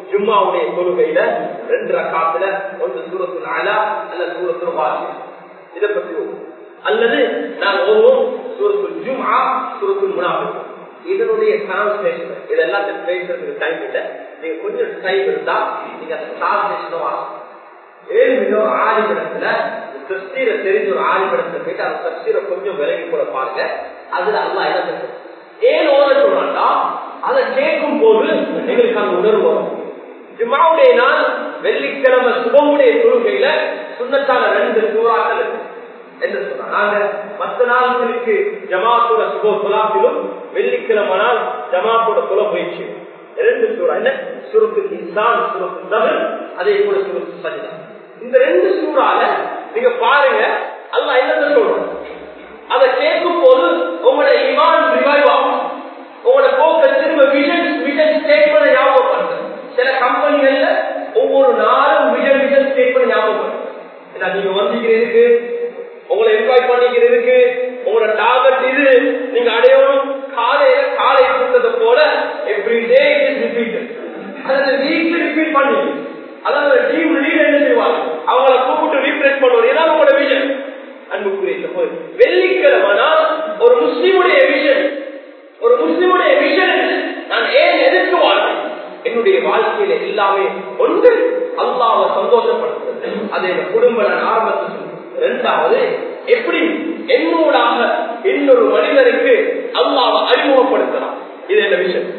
ஜும்மாவுடைய தொழுகையில ரெண்டு ரக்காத்துல ஒன்று சூரத்தில் அலா அல்லது சூரத்தில் வாசி இதை பற்றி ஓதுவோம். அல்லது நான் ஓதுவோம் சூரத்துல் ஜும்ஆ சூரத்துல் முனாஃபிக் இதனுடைய டிரான்ஸ்லேஷன் இதெல்லாம் பேசுறதுக்கு டைம் இல்லை நீங்க கொஞ்சம் டைம் இருந்தா நீங்க அந்த டிரான்ஸ்லேஷன் வாங்க ஏழு மில்லியன் ஆதிபடத்துல தஸ்தீரை தெரிஞ்ச ஒரு ஆதிபடத்தை போயிட்டு அந்த தஸ்தீரை கொஞ்சம் விலகி கூட பாருங்க அதுல அல்லா என்ன சொல்றது? ஏன் ஓத சொல்றாண்டா அதை கேட்கும் போது எங்களுக்கு அந்த உணர்வு வரும் ஜுமாவுடைய நாள் வெள்ளிக்கிழமை சுபமுடைய தொழுகையில சுண்ணத்தான ரெண்டு சூறாக்கள் இருக்கு என்று சொன்னாங்க நாங்க மற்ற நாட்களுக்கு ஜமாத்தோட சுப குலாத்திலும் வெள்ளிக்கிழமை நாள் ஜமாத்தோட குல பயிற்சி ரெண்டு சூறா என்ன சுருக்கு இன்சான் சுருக்கு தகர் அதே போல சுருக்கு சஜிதா இந்த ரெண்டு சூறால நீங்க பாருங்க அல்ல என்ன சொல்றோம் அதை கேட்கும் போது உங்களோட இமான் ரிவைவ் ஆகும் உங்களோட போக்க திரும்ப விஷன் விஷன் ஸ்டேட்மெண்ட் ஞாபகம் பண்ணுங்க சில கம்பெனிகள்ல ஒவ்வொரு நாளும் விஷன் விஷன் ஸ்டேட்மெண்ட் ஞாபகம் பண்ணுங்க ஏன்னா நீங்க வந்திக்கிறதுக்கு உங்களை என்ஜாய் பண்ணிக்கிறதுக்கு உங்களோட டார்கெட் இது நீங்க அடையணும் காலையில காலை கூட்டத்தை போல எவ்ரி டே இஸ் ரிப்பீட்டட் அதை வீக்லி ரிப்பீட் பண்ணி அதாவது டீம் லீடர் என்ன செய்வாங்க அவங்கள கூப்பிட்டு ரீப்ரேஸ் பண்ணுவாங்க ஏதாவது உங்களோட விஷன் அன்புக்குரிய சகோதரி வெள்ளிக்கிழமைனா ஒரு முஸ்லிமுடைய விஷன் ஒரு முஸ்லிமுடைய விஷன் நான் ஏன் எதிர்த்து வாழ்றேன் என்னுடைய வாழ்க்கையில எல்லாமே ஒன்று அல்லாவை சந்தோஷப்படுத்துறது அது என் குடும்ப நான் ஆரம்பத்தில் சொன்னேன். இரண்டாவது எப்படி என்னோடாக இன்னொரு மனிதருக்கு அல்லாவை அறிமுகப்படுத்தலாம் இது என்ன விஷயம்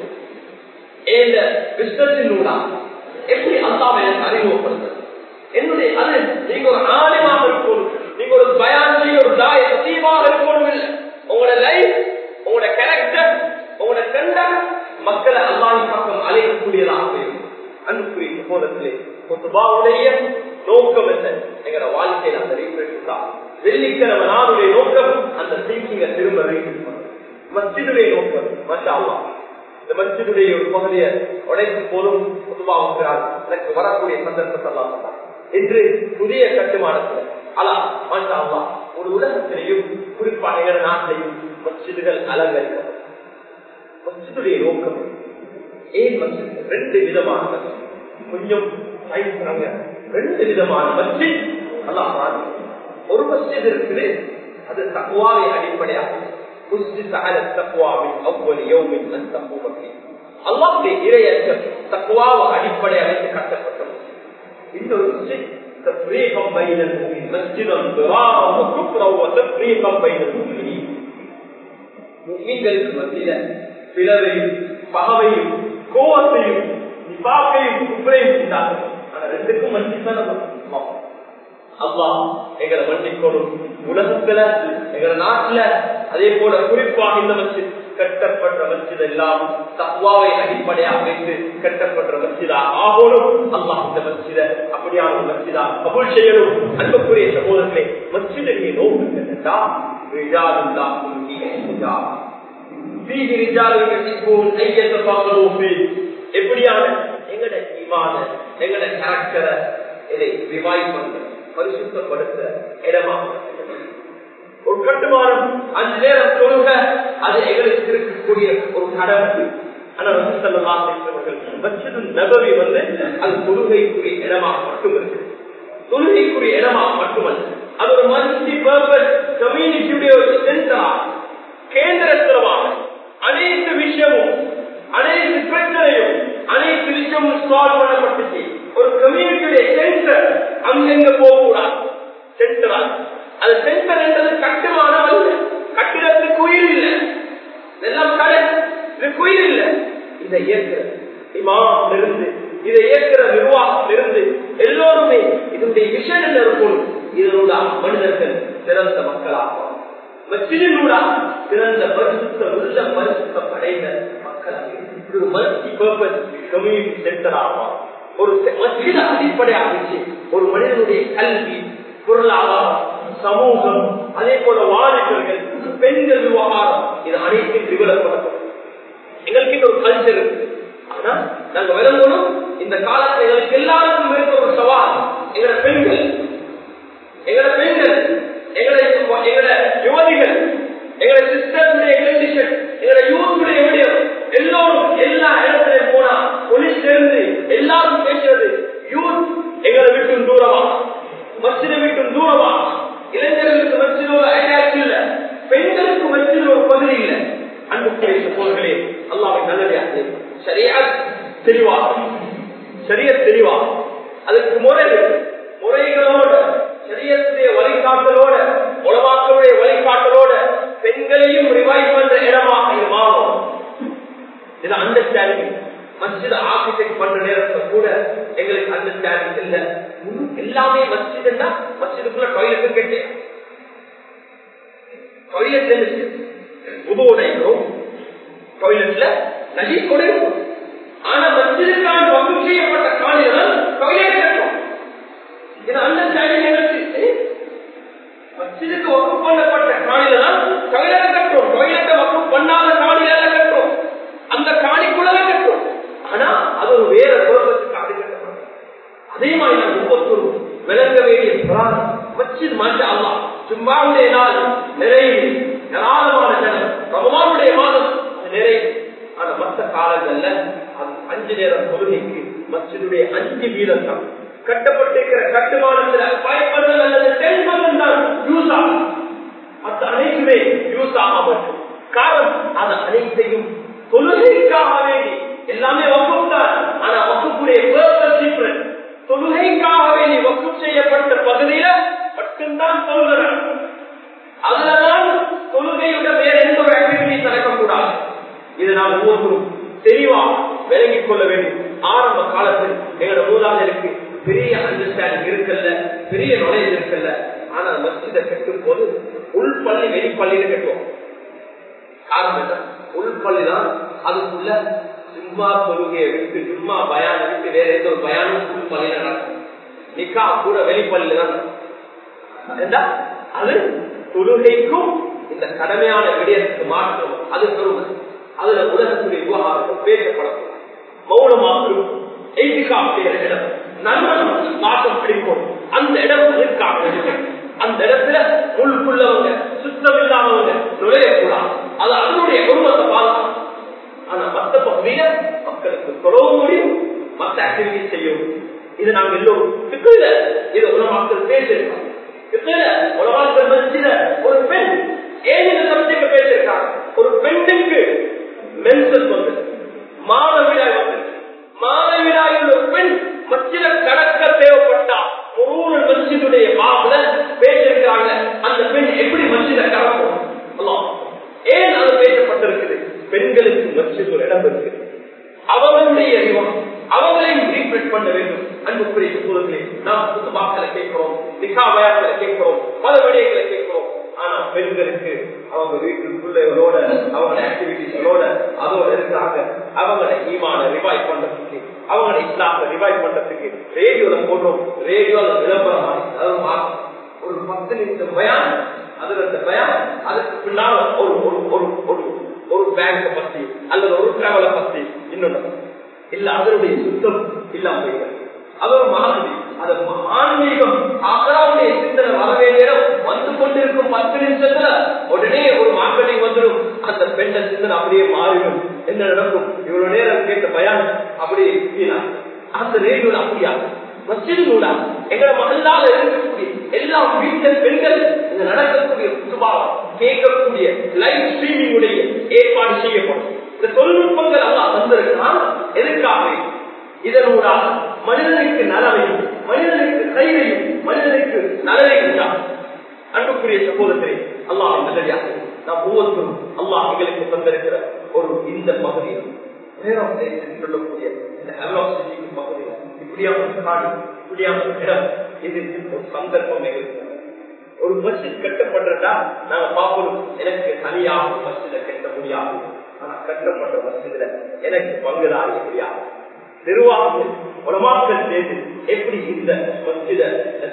இந்த பிசினஸினூடாக எப்படி அல்லாவை எனக்கு அறிமுகப்படுத்துறது என்னுடைய அது நீங்க ஒரு ஆணியமாக இருக்கணும் நீங்க ஒரு பயான் செய்ய ஒரு தாய சத்தியமாக இருக்கணும் இல்லை உங்களோட லைஃப் உங்களோட கேரக்டர் உங்களோட கண்டக்ட் மக்களை அல்லாஹின் பக்கம் அழைக்கக்கூடியதாக இருக்கும் அன்புக்குரிய சகோதரத்திலே குத்துபாவுடைய நோக்கம் என்ன எங்களோட வாழ்க்கையில் அந்த ரீஃப்ரெஷ் தான் வெள்ளிக்கிழமை நாளுடைய நோக்கம் அந்த திங்கிங்க திரும்ப ரீஃப்ரெஷ் மஸ்ஜிதுடைய நோக்கம் மச்சா அல்லாஹ் இந்த மஸ்ஜிதுடைய ஒரு பகுதியை உடைக்கும் போதும் பொதுவாகிறார் எனக்கு வரக்கூடிய சந்தர்ப்பத்தை எல்லாம் சொன்னார். இன்று புதிய கட்டுமானத்தில் அலா மாஷா அல்லாஹ் ஒரு உலகத்திலையும் குறிப்பாக எங்கள் நாட்டிலையும் மஸ்ஜிதுகள் அலங்கரிக்கப்படும் மஸ்ஜிதுடைய நோக்கம் ஏன் மஸ்ஜித் ரெண்டு விதமான மஸ்ஜித் கொஞ்சம் time தராங்க. ரெண்டு விதமான மஸ்ஜித் அல்லாஹ் பாருங்க. ஒரு மஸ்ஜித் இருக்குது அது தக்குவாவை அடிப்படையாக أسس على التقوى من أول يوم أن تقوم فيه அல்லாஹ்வுடைய இறையச்சம் தக்குவாவை அடிப்படையாக வைத்து கட்டப்பட்டது இன்னொரு விஷயம் تفريقا بين المؤمنين مسجدا ضرارا وكفرا وتفريقا بين المؤمنين முஸ்லிம்களுக்கு மத்தியில பிளவையும் பகவையும் கோவத்தையும் நிபாக்கையும் குப்பரையும் உண்டாகும் ஆனா ரெண்டுக்கும் மத்தியில் தான் அல்லாஹ் எங்களை மன்னிக்கணும் உலகத்துல எங்க நாட்டுல அதே போல குறிப்பாக இந்த மஸ்ஜித் கட்டப்பட்ட மஸ்ஜித் எல்லாம் தக்வாவை அடிப்படையாக வைத்து கட்டப்பட்ட மஸ்ஜிதா ஆகணும் அல்லாஹ் இந்த மஸ்ஜித அப்படியான ஒரு மஸ்ஜிதா கபூல் செய்யணும் அன்புக்குரிய சகோதரர்களே மஸ்ஜிதுடைய நோக்கம் என்னட்டா ரிஜாலுல்லா குல்லியா فيه رجال يحبون ان يتفاخروا فيه எப்படியான எங்கட ஈமான எங்கட கேரக்டரை இதை ரிவைவ் பண்ற பரிசுத்தப்படுத்த இடமா ஒரு கட்டுமானம் அஞ்சு நேரம் தொழுக அது எங்களுக்கு இருக்கக்கூடிய ஒரு கடமை ஆனா மச்சது நபவி வந்து அது தொழுகைக்குரிய இடமா மட்டும் இருக்கு தொழுகைக்குரிய இடமா மட்டுமல்ல அது ஒரு மல்டி பர்பஸ் கம்யூனிட்டியுடைய ஒரு சென்டரா கேந்திரஸ்தலமாக அனைத்து விஷயமும் அனைத்து பிரச்சனையும் அனைத்து விஷயமும் சால்வ் பண்ணப்பட்டுச்சு ஒரு கம்யூனிட்டியுடைய சென்டர் அங்கெங்க போகக்கூடாது சென்டரா அது சென்டர் என்றது கட்டுமானம் அல்ல கட்டிடத்துக்கு உயிர் இல்லை எல்லாம் கடை இதுக்கு உயிர் இல்லை இதை இயக்குற இமாம் இருந்து இதை இயக்குற நிர்வாகம் இருந்து எல்லோருமே இதனுடைய விஷயம் என்ன இருக்கும் இதனோட மனிதர்கள் சிறந்த மக்களாகும் மச்சினூடா சிறந்த பரிசுத்த உள்ள பரிசுத்த படைந்த மக்களாக ஒரு மல்டி பர்பஸ் கம்யூனிட்டி சென்டர் ஆகும் ஒரு மத்திய அடிப்படையாக வச்சு ஒரு மனிதனுடைய கல்வி பொருளாதாரம் சமூகம் அதே போல வாலிபர்கள் பெண்கள் விவகாரம் இது அனைத்தையும் டெவலப் பண்ணப்படும் எங்களுக்கு இந்த ஒரு கல்ச்சர் இருக்கு ஆனா நாங்க விளங்கணும் இந்த காலத்துல எங்களுக்கு எல்லாருக்கும் இருக்க ஒரு சவால் எங்களோட பெண்கள் எங்களோட பெண்கள் எங்களை எங்களோட யுவதிகள் எங்களோட சிஸ்டருடைய கண்டிஷன் எங்களோட யூத்துடைய விடியம் எல்லோரும் எல்லா இடத்துலயும் போனா போலீஸ்ல இருந்து எல்லாரும் இது அண்டர்ஸ்டாண்டிங் மஸ்ஜித் ஆர்கிடெக்ட் பண்ற நேரத்துல கூட எங்களுக்கு அண்டர்ஸ்டாண்டிங் இல்ல முழு எல்லாமே மஸ்ஜித்னா மஸ்ஜிதுக்குள்ள டாய்லெட் கட்டி டாய்லெட் இருந்துச்சு உதவோட இருக்கிறோம் டாய்லெட்ல நதி கூட இருக்கும் ஆனா மஸ்ஜிதுக்கான வகுப்பு செய்யப்பட்ட காணிகள் டாய்லெட் கட்டும் இது அண்டர்ஸ்டாண்டிங் எனக்கு மஸ்ஜிதுக்கு வகுப்பு பண்ணப்பட்ட காணில தான் டாய்லெட் கட்டுறோம் டாய்லெட்டை வகுப்பு பண்ணாத காணில கட்டுறோம் அந்த காணிக்குள்ள கட்டுறோம் ஆனா அது ஒரு வேற குழப்பத்துக்கு அது கட்டப்படும் அதே மாதிரி நான் ஒவ்வொருத்தரும் விளங்க வேண்டிய குரான் மஸ்ஜித் மாஷா அல்லா சும்மாவுடைய நாள் நிறைவு ஏராளமான ஜனம் ரமமானுடைய மாதம் அது நிறைவு ஆனா மற்ற காலங்கள்ல அது அஞ்சு நேரம் தொழுகைக்கு மஸ்ஜிதுடைய அஞ்சு வீதம் தான் கட்டப்பட்டிருக்கிற கட்டுமானத்துல ஃபைவ் பர்சன்ட் அல்லது டென் பர்சன்ட் தான் யூஸ் ஆகும் மற்ற அனைத்துமே யூஸ் ஆகாமல் காரணம் அது அனைத்தையும் தொழுகைக்காக வேண்டி எல்லாமே வகுப்பு தான் ஆனா வகுப்புடைய டிஃபரன்ஸ் தொழுகைக்காக வேண்டி வகுப்பு செய்யப்பட்ட பகுதியில மட்டும்தான் தொழுகிறார் அதுலதான் தொழுகையோட வேற எந்த ஒரு ஆக்டிவிட்டி நடக்கக்கூடாது இதை நாம் ஒவ்வொருத்தரும் தெளிவா விளங்கிக் கொள்ள வேண்டும் ஆரம்ப காலத்தில் எங்களோட மூதாதையருக்கு பெரிய அண்டர்ஸ்டாண்டிங் இருக்கல்ல பெரிய நாலேஜ் இருக்கல்ல ஆனா மஸ்ஜிதை கட்டும் போது உள்பள்ளி வெளிப்பள்ளியில கட்டுவோம் காரணம் என்ன உள்பள்ளி தான் அதுக்குள்ள சும்மா தொழுகையை விட்டு சும்மா பயான விட்டு வேற எந்த ஒரு பயானும் உள்பள்ளியில நடக்கும் நிக்கா கூட வெளிப்பள்ளியில தான் ஏண்டா அது தொழுகைக்கும் இந்த கடமையான விடயத்துக்கு மாற்றம் அது பெருமை அதுல உலகத்துடைய விவகாரம் பேசப்படக்கூடாது மௌனமாக எய்திக்காக இடம் நண்பன் மாற்றம் பிடிக்கும் அந்த இடம் இருக்காங்க அந்த இடத்துல உள்குள்ளவங்க சுத்தம் இல்லாதவங்க நுழையக்கூடாது அது அதனுடைய குடும்பத்தை பாதுகாக்கும் ஆனா மத்த பகுதியில மக்களுக்கு தொழவும் முடியும் மத்த ஆக்டிவிட்டி செய்யும் இது நாங்க எல்லோரும் திக்கல இது உலமாக்கள் பேசியிருக்கோம் திக்கல உலமாக்கள் மத்தியில ஒரு பெண் ஏன் இந்த சப்ஜெக்ட் பேசியிருக்காங்க ஒரு பெண்ணுக்கு மென்சஸ் வந்து மாதவிடாய் வந்து மாதவிடாய் உள்ள ஒரு பெண் மத்தியில கடக்க தேவைப்பட்டா ஒரு மசிதுடைய பாபுல பேசியிருக்காங்க அந்த பெண் எப்படி மசித கடக்கும் ஏன் அது பேசப்பட்டிருக்குது பெண்களுக்கு மசித் ஒரு இடம் இருக்குது அவர்களுடைய அறிவம் அவங்களையும் ரீப்ரெட் பண்ண வேண்டும் அன்புக்குரிய சூழல்களே நாம் புதுமாக்களை கேட்கிறோம் நிகாவயங்களை கேட்கிறோம் பல விடயங்களை கேட்கிறோம் ஆனா பெண்களுக்கு அவங்க வீட்டுக்குள்ளோட அவங்க ஆக்டிவிட்டிஸோட அதோட இருக்கிறாங்க அவங்களோட ஈமான ரிவைவ் பண்றதுக்கு அவங்களோட இஸ்லாம ரிவைவ் பண்றதுக்கு ரேடியோல போடுறோம் ரேடியோல விளம்பரம் அதாவது ஒரு பத்து நிமிஷம் பயான் அதுல இந்த பயான் அதுக்கு பின்னால் ஒரு ஒரு ஒரு ஒரு ஒரு பேங்க பத்தி அல்லது ஒரு டிராவலை பத்தி இன்னொன்னு இல்ல அதனுடைய சுத்தம் இல்லாம போயிடுது அது ஒரு மகாநதி அது ஆன்மீகம் அகராவுடைய சிந்தனை வரவே நேரம் வந்து கொண்டிருக்கும் பத்து நிமிஷத்துல உடனே ஒரு மார்க்கெட்டிங் வந்துடும் அந்த பெண்ண சிந்தனை அப்படியே மாறிடும் என்ன நடக்கும் இவ்வளவு நேரம் கேட்ட பயான் அப்படியே அந்த ரேடியோல அப்படியா மசிதூடா எங்களை மகளால இருக்கக்கூடிய எல்லா வீட்டில் பெண்கள் இந்த நடக்கக்கூடிய சுபாவம் கேட்கக்கூடிய லைவ் ஸ்ட்ரீமிங் உடைய ஏற்பாடு செய்யப்படும் இந்த தொழில்நுட்பங்கள் எல்லாம் வந்திருக்கிறான் எதுக்காக இதனூடாக மனிதனுக்கு நலவையும் மனிதனுக்கு கைவையும் மனிதனுக்கு நலவையும் தான் அன்புக்குரிய சகோதரத்தை அல்லாஹ் நல்லடியாக நாம் ஒவ்வொருத்தரும் அல்லாஹ் எங்களுக்கு தந்திருக்கிற ஒரு இந்த பகுதியில் நேரம் சொல்லக்கூடிய இந்த ஹெவலாக் சிட்டிக்கு பகுதியில் இப்படியான காடு இப்படியான இடம் இது ஒரு சந்தர்ப்பம் எங்களுக்கு ஒரு மஸ்ஜித் கட்டப்படுறதா நாங்க பார்க்கணும் எனக்கு தனியாக மஸ்ஜித கட்ட முடியாது ஆனா கட்டப்பட்ட மஸ்ஜிதுல எனக்கு பங்குதாரி எப்படியாது நிர்வாகத்தில் உலமாக்கள் சேர்ந்து எப்படி இந்த மஸ்ஜித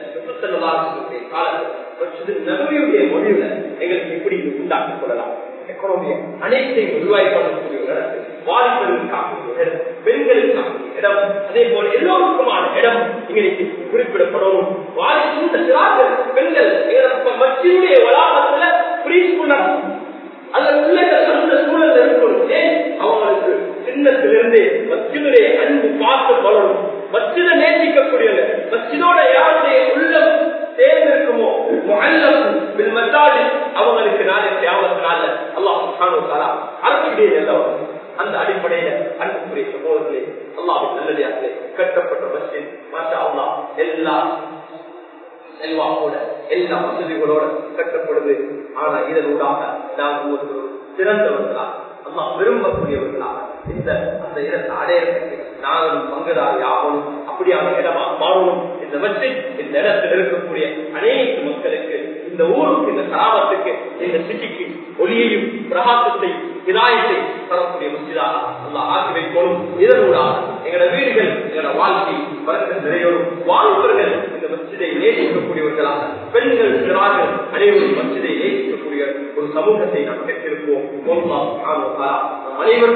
நகரியுடைய மொழியில எங்களுக்கு எப்படி இது உண்டாக்கிக் கொள்ளலாம் எக்கனாமிய அனைத்தையும் உருவாய் பண்ணக்கூடிய ஒரு இடம் வாலிபர்களுக்காக ஒரு இடம் பெண்களுக்காக இடம் அதே போல எல்லோருக்குமான இடம் இன்னைக்கு குறிப்பிடப்படணும் வாலிபு சிறார்கள் பெண்கள் மத்தியுடைய வளாகத்துல ஃப்ரீ ஸ்கூல் அந்த பிள்ளைகள் அந்த சூழல் இருக்கணும் ஏன் அவங்களுக்கு சின்னத்திலிருந்தே மத்தியுடைய அன்பு பார்த்து வளரும் மச்சித நேசிக்கக்கூடியவங்க மச்சிதோட யாருடைய உள்ளம் தேர்ந்திருக்குமோ அவங்களுக்கு நாளை தியாகத்தினால அல்லாஹ் அரசுடைய நல்லவர் அந்த அடிப்படையில அன்புக்குரிய சகோதரர்களே அல்லாஹ் நல்லதாகவே கட்டப்பட்ட மஸ்ஜித் மாஷா அல்லாஹ் எல்லா செல்வாக்கோட எல்லா வசதிகளோட கட்டப்படுது ஆனா இதனூடாக நாம் ஒரு சிறந்தவர்களாக அம்மா விரும்பக்கூடியவர்களாக இந்த அந்த இடத்தை அடையறதுக்கு நாங்களும் பங்குதாரி ஆகணும் அப்படியான இடமா மாறணும் இந்த மஸ்ஜித் இந்த இடத்தில் இருக்கக்கூடிய அனைத்து மக்களுக்கு இந்த ஊருக்கு இந்த கிராமத்துக்கு இந்த சிட்டிக்கு ஒளியையும் பிரகாசத்தை இதாயத்தை தரக்கூடிய மஸ்ஜிதாக அல்ல ஆக்கி வைக்கணும் இதனூடாக எங்களோட வீடுகள் எங்களோட வாழ்க்கை வளர்க்க நிறையோடும் வாழ்வர்கள் இந்த மஸ்ஜிதை நேசிக்கக்கூடியவர்களாக பெண்கள் சிறார்கள் அனைவரும் மஸ்ஜிதை நேசிக்கக்கூடிய ஒரு சமூகத்தை நாம் பெற்றிருப்போம் அனைவரும்